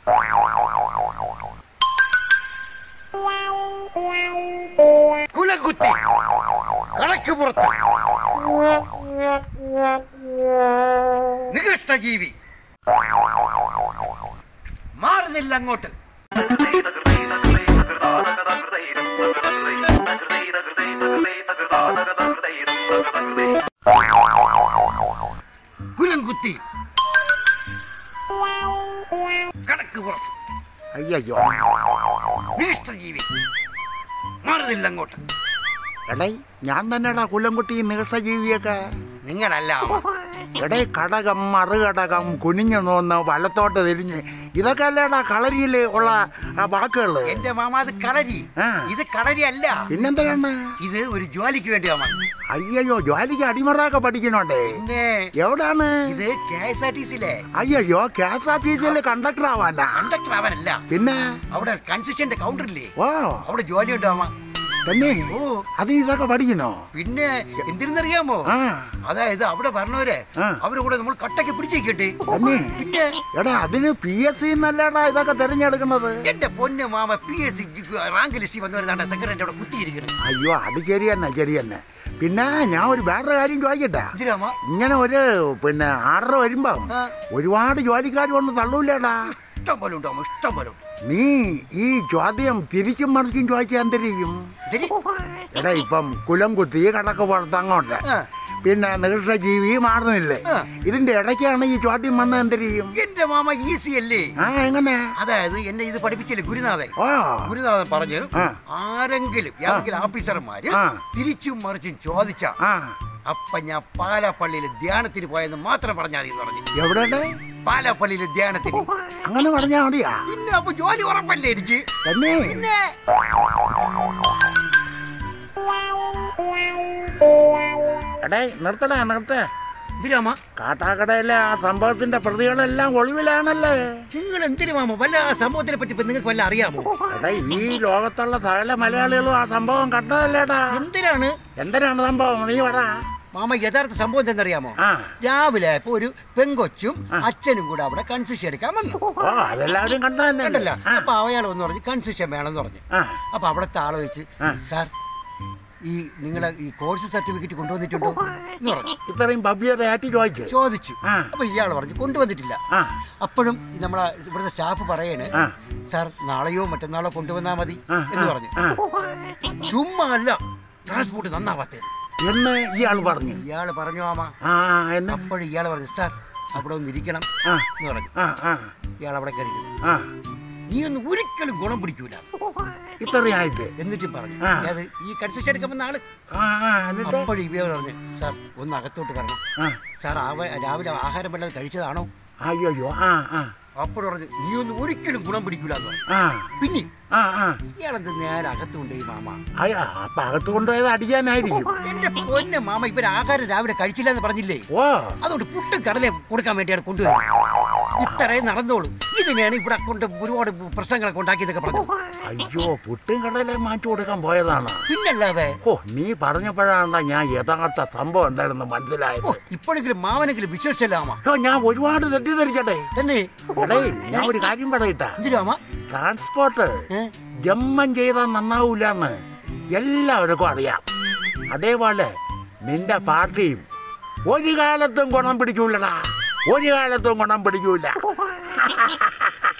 കുലകുത്തി കണക്ക് പുറത്ത് നികഷ്ടജീവി മാറുന്നില്ല അങ്ങോട്ട് കുലം കുത്തി കണക്ക് പുറത്ത് അയ്യോ നികഷ്ടജീവി മാറുന്നില്ല അങ്ങോട്ട് എടേ ഞാൻ തന്നെടാ കുലംകുട്ടി നികസജീവിയൊക്കെ നിങ്ങളല്ല എടേ കടകം മറുകടകം കുനിഞ്ഞു നോന്ന് വലത്തോട്ട് തിരിഞ്ഞ് ഇതൊക്കെ അല്ലേടാ കളരിയിൽ ഉള്ള ആ വാക്കുകൾ എന്റെ മാമ അത് കളരി ആ. ഇത് കളരി അല്ല പിന്നെന്തിനാണ് ഇത് ഒരു ജോലിക്ക് വേണ്ടി മാമ അയ്യോ ജോലിക്ക് അടിമറൊക്കെ പഠിക്കണോണ്ടേ പിന്നെ എവിടാണ് ഇത് കെ എസ് ആർ ടി സിയിലെ അയ്യോ കെ എസ് ആർ ടി സിയിൽ കണ്ടക്ടർ ആവാനാ കണ്ടക്ടർ അവനല്ല പിന്നെ അവിടെ കൺസിസ്റ്റന്റ് കൗണ്ടറില്ലേ ഓ അവിടെ ജോലി ഉണ്ട് മാമ തന്നെ ഓ അതിന് ഇതൊക്കെ പഠിക്കണോ പിന്നെ എന്തിനെന്നറിയാമോ ആ അതായത് അവിടെ പറഞ്ഞവരെ ആ. അവരെ കൂടെ നമ്മൾ കട്ടക്ക് പിടിച്ചേക്കട്ടെ തന്നെ പിന്നെ എടാ അതിന് പി എസ് സി എന്നല്ലേടാ ഇതൊക്കെ തിരഞ്ഞെടുക്കുന്നത് എന്റെ പൊന്ന് മാമ പി എസ് സി റാങ്ക് ലിസ്റ്റിൽ വന്നവരാണ് സെക്രട്ടറി അവിടെ കുത്തിയിരിക്കുന്നത് അയ്യോ അത് ശരി തന്നെ ശരി തന്നെ പിന്നെ ഞാൻ ഒരു വേറൊരു കാര്യം ചോദിക്കട്ടെ എന്തിനാമ ഇങ്ങനെ ഒരു പിന്നെ ആർഡർ വരുമ്പം ആ. ഒരുപാട് ജോലിക്കാർ വന്ന് തള്ളൂലേടാ ഇഷ്ടം പോലെ ഉണ്ടോ ഇഷ്ടം പോലെ ഉണ്ട് നീ ഈ ചോദ്യം തിരിച്ചും മറിച്ചും ചോദിച്ചാൽ എന്തിരിക്കും ഇതിന് എടാ ഇപ്പം കുലം കുത്തി കടക്ക് പുറത്ത് അങ്ങോട്ട് ആ. പിന്നെ ജീവി മാറുന്നില്ലേ ആ. ഇതിന്റെ ഇടയ്ക്കാണ് ഈ ചോദ്യം വന്നത് എന്തിരിക്കും എന്റെ മാമ ഈസി അല്ലേ ആ എങ്ങനെ അതായത് എന്നെ ഇത് പഠിപ്പിച്ചില്ലേ ഗുരുനാഥൻ ഓ ഗുരുനാഥൻ പറഞ്ഞു ആ. ആരെങ്കിലും ഏതെങ്കിലും ഓഫീസർമാര് ആ. തിരിച്ചും മറിച്ചും ചോദിച്ച ആ അപ്പൊ ഞാൻ പാലാപ്പള്ളിയിൽ ധ്യാനത്തിന് പോയെന്ന് മാത്രം പറഞ്ഞാൽ മതി എന്ന് പറഞ്ഞു എവിടെ പാലാപ്പള്ളിയിൽ ധ്യാനത്തിന് അങ്ങനെ പറഞ്ഞാ മതിയാ പിന്നെ അപ്പൊ ജോലി ഉറപ്പല്ലേ എനിക്ക് തന്നെ പിന്നെ എടേ നിർത്തടാ നിർത്ത എന്തിനാമ കാട്ടാക്കടയിലെ ആ സംഭവത്തിന്റെ പ്രതികളെല്ലാം ഒളിവിലാണല്ലേ നിങ്ങൾ എന്തിനു മാമ വല്ല ആ സംഭവത്തിനെ പറ്റി ഇപ്പൊ നിങ്ങൾക്ക് വല്ല അറിയാമോ എടാ ഈ ലോകത്തുള്ള സകല മലയാളികളും ആ സംഭവം കണ്ടതല്ലേടാ എന്തിനാണ് എന്തിനാണ് സംഭവം നീ പറ മാമ യഥാർത്ഥ സംഭവം എന്തെന്നറിയാമോ ആ രാവിലെ ഇപ്പൊ ഒരു പെങ്കൊച്ചും അച്ഛനും കൂടെ അവിടെ കൺസെഷൻ എടുക്കാൻ വന്നു ഓ അതെല്ലാവരും കണ്ടതന്നെ കണ്ടല്ല അപ്പൊ അയാൾ വന്ന് പറഞ്ഞു കൺസെഷൻ വേണമെന്ന് പറഞ്ഞു ആ അപ്പൊ അവിടുത്തെ ആള് വെച്ച് സാർ ഈ നിങ്ങളെ ഈ കോഴ്സ് സർട്ടിഫിക്കറ്റ് കൊണ്ടുവന്നിട്ടുണ്ടോ എന്ന് പറഞ്ഞു ഇത്രയും ഭവ്യതയായിട്ട് ചോദിച്ചു ചോദിച്ചു ആ. അപ്പൊ ഇയാൾ പറഞ്ഞു കൊണ്ടുവന്നിട്ടില്ല ആ അപ്പോഴും ഈ നമ്മളെ ഇവിടുത്തെ സ്റ്റാഫ് പറയാണ് ആ. സാർ നാളെയോ മറ്റന്നാളോ കൊണ്ടുവന്നാ മതി ആ, എന്ന് ആ, പറഞ്ഞു ആ. ചുമ്മാ അല്ല ട്രാൻസ്പോർട്ട് നന്നാവാത്തത് എന്ന് ഇയാൾ പറഞ്ഞു ഇയാള് പറഞ്ഞു മാമ ആ എന്ന് അപ്പോഴും ഇയാൾ പറഞ്ഞു സാർ അവിടെ ഒന്ന് ഇരിക്കണം ആ. എന്ന് പറഞ്ഞു ആ ആ ഇയാൾ അവിടെ കയറി ഇരുന്നു. ആ നീ ഒന്നും ഒരിക്കലും ഗുണം പിടിക്കൂല ഇത്രയായിട്ട് എന്നിട്ട് പറഞ്ഞു ആ. അത് ഈ കൺസെഷൻ എടുക്കുമ്പോൾ ആള് ആ ആ എന്നിട്ട് അപ്പോഴും ഇവ പറഞ്ഞു സാർ ഒന്ന് അകത്തോട്ട് വരണം ആ സാർ ആവ രാവിലെ ആഹാരം വല്ലതും കഴിച്ചതാണോ അയ്യോ ആ ആ അപ്പോഴും പറഞ്ഞു നീ ഒന്നും ഒരിക്കലും ഗുണം പിടിക്കൂല എന്ന് പറഞ്ഞു ആ പിന്നെ ആ ആ ഇയാളെന്ത് നേരെ അകത്ത് കൊണ്ടുപോയി മാമ അയ്യ അപ്പൊ അകത്ത് കൊണ്ടുപോയത് അടിക്കാനായിരിക്കും എന്റെ പൊന്നെ മാമ ഇവർ ആഹാരം രാവിലെ കഴിച്ചില്ല എന്ന് പറഞ്ഞില്ലേ ഓ അതുകൊണ്ട് പുട്ടും കടലെ കൊടുക്കാൻ വേണ്ടിയാണ് കൊണ്ടുപോയത് ഇത്രയും നടന്നോളൂ ഇതിനെയാണ് ഇവിടെ കൊണ്ട് ഒരുപാട് പ്രശ്നങ്ങളൊക്കെ ഉണ്ടാക്കിയതൊക്കെ പറഞ്ഞു അയ്യോ പുട്ടും കടലേ മാറ്റി കൊടുക്കാൻ പോയതാണ് പിന്നല്ലാതെ ഓ നീ പറഞ്ഞപ്പോഴാണ് ഞാൻ യഥാർത്ഥ സംഭവം എന്തായിരുന്നു മനസ്സിലായത് ഓ ഇപ്പോഴെങ്കിലും മാമനെങ്കിലും വിശ്വസിച്ചല്ലാമ ഓ ഞാൻ ഒരുപാട് തെറ്റിദ്ധരിക്കട്ടെ തന്നെ എടേ ഞാൻ ഒരു കാര്യം പറയട്ടെ എന്തിനാമ ട്രാൻസ്പോർട്ട് ഏ? ജമ്മം ചെയ്താൽ നന്നാവൂലെന്ന് എല്ലാവർക്കും അറിയാം അതേപോലെ നിന്റെ പാർട്ടിയും ഒരു കാലത്തും ഗുണം പിടിക്കൂലടാ ഒരു കാലത്തും ഗുണം പിടിക്കൂല